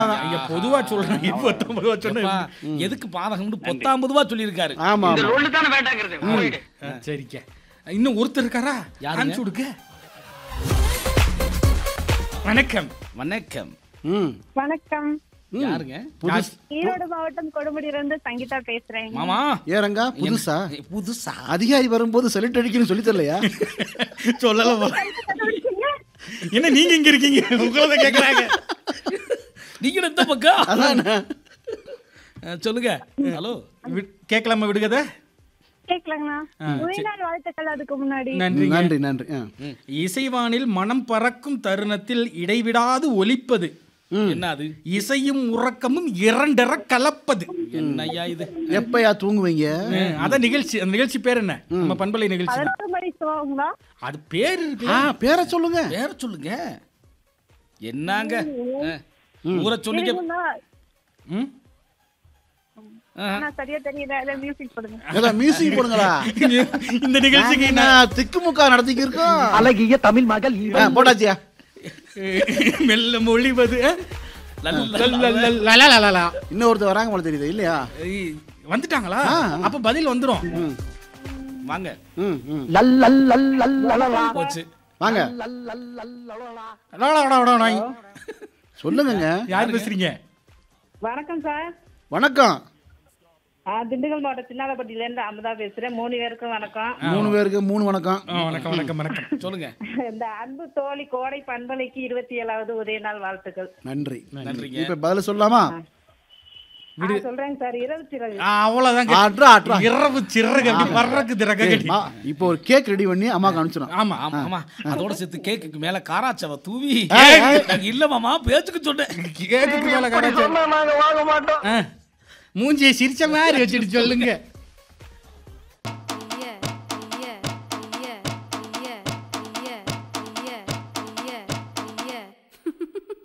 ஐயா பொதுவா சொல்றேன் இருபத்தொன்பது ரூபா சொன்னேன் எப்பா, எதுக்கு பாதகம்னு பத்தாம்பது ரூபா சொல்லியிருக்காரு ஆமா இந்த ஆமா லொல்லு தானே வேண்டாங்கிறது போயிடு ஆ, சரிக்க இன்னும் ஒருத்தர் இருக்காரா யாருங்க? அனுப்பிச்சு விடுங்க வணக்கம் வணக்கம் ம் வணக்கம் யாருங்க புதுசு ஈரோடு மாவட்டம் கொடுமுடியிலிருந்து சங்கீதா பேசுறேன் மாமா ஏறங்க புதுசா என்ன- புதுசா அதிகாரி வரும்போது செலிட் அடிக்கணும்னு சொல்லி தரலையா சொல்லல என்ன நீங்க இங்க இருக்கீங்க உங்களை கேக்குறாங்க நீங்க எந்த பக்கம் அதானே அஹ், சொல்லுங்க ஹலோ வி- கேட்கலாமா விடுகத கேக்கலாங்கண்ணா உயிர்நாள் வாழ்த்துக்கள் அதுக்கு முன்னாடி நன்றி நன்றி நன்றி ஆ. இசைவானில் மனம் பறக்கும் தருணத்தில் இடைவிடாது ஒலிப்பது என்ன அது இசையும் உறக்கமும் இரண்டர கலப்பது என்னய்யா இது எப்பயா தூங்குவீங்க ஆ, அதான் நிகழ்ச்சி அந்த நிகழ்ச்சி பேர் என்ன நம்ம பண்பலை நிகழ்ச்சி தான். பதினெட்டு மணி சோங்களா அது பேர் ஆ இருக்கு பேரை சொல்லுங்க வேற சொல்லுங்க என்னங்க அஹ், ஊரை சொன்னீங்க ம்? ஆனா சரியா தெரியல மியூசிக் போடுங்க ஏதோ மியூசிக் போடுங்களா இந்த நிகழ்ச்சிக்கு என்ன திக்குமுக்கா நடத்திக்கு இருக்கோம் அழகிய தமிழ் மகள் ஆ, போட்டாச்சியா மெல்ல மொழிவது ஆ? லல் லல் லல் லல் லல லல லல. இன்னொருத்தர் வராங்க போல தெரியுது இல்லையா ஐய், வந்துட்டாங்களா ஆ. அப்ப பதில் வந்துரும் ம் வாங்க ம் ம் லல் லல் லல் லல் லலலா. போச்சு வாங்க லல் லல் லல் லலலா. லல லல லல நாய். சொல்லுங்கங்க யார் பேசுறீங்க வணக்கம் சார் வணக்கம் திண்டுக்கல் மாவட்டம் சின்னாலப்பட்டியில இருந்து அமுதா பேசுறேன் மூணு பேருக்கும் வணக்கம் மூணு பேருக்கு மூணு வணக்கம் ஆ, வணக்கம் வணக்கம் வணக்கம் சொல்லுங்க இந்த அன்பு தோழி கோடை பண்பலைக்கு இருபத்தி ஏழாவது உதய நாள் வாழ்த்துக்கள் நன்றி நன்றிங்க. இப்ப பதில் சொல்லலாமா ஆ, சொல்றேங்க சார் இரவு சிறகு ஆ, அவ்வளவுதான் ஆட்ரா ஆட்ரா இரவு சிறகு அப்படி பறக்குது ரக ஏய், கட்டி மா, இப்போ ஒரு கேக் ரெடி பண்ணி அம்மாக்கு அனுப்பிச்சிடும் ஆமா ஆமா ஆமா அதோட சேர்த்து கேக்குக்கு மேல காராச்சவ தூவி ஏய், ஏய். நாங்க இல்ல மாமா பேச்சுக்கு சொன்னேன் கேக்குக்கு மேல கராச்சி நாங்க வாங்க மாட்டோம் மூஞ்சியை சிரிச்ச மாதிரி வச்சுட்டு சொல்லுங்க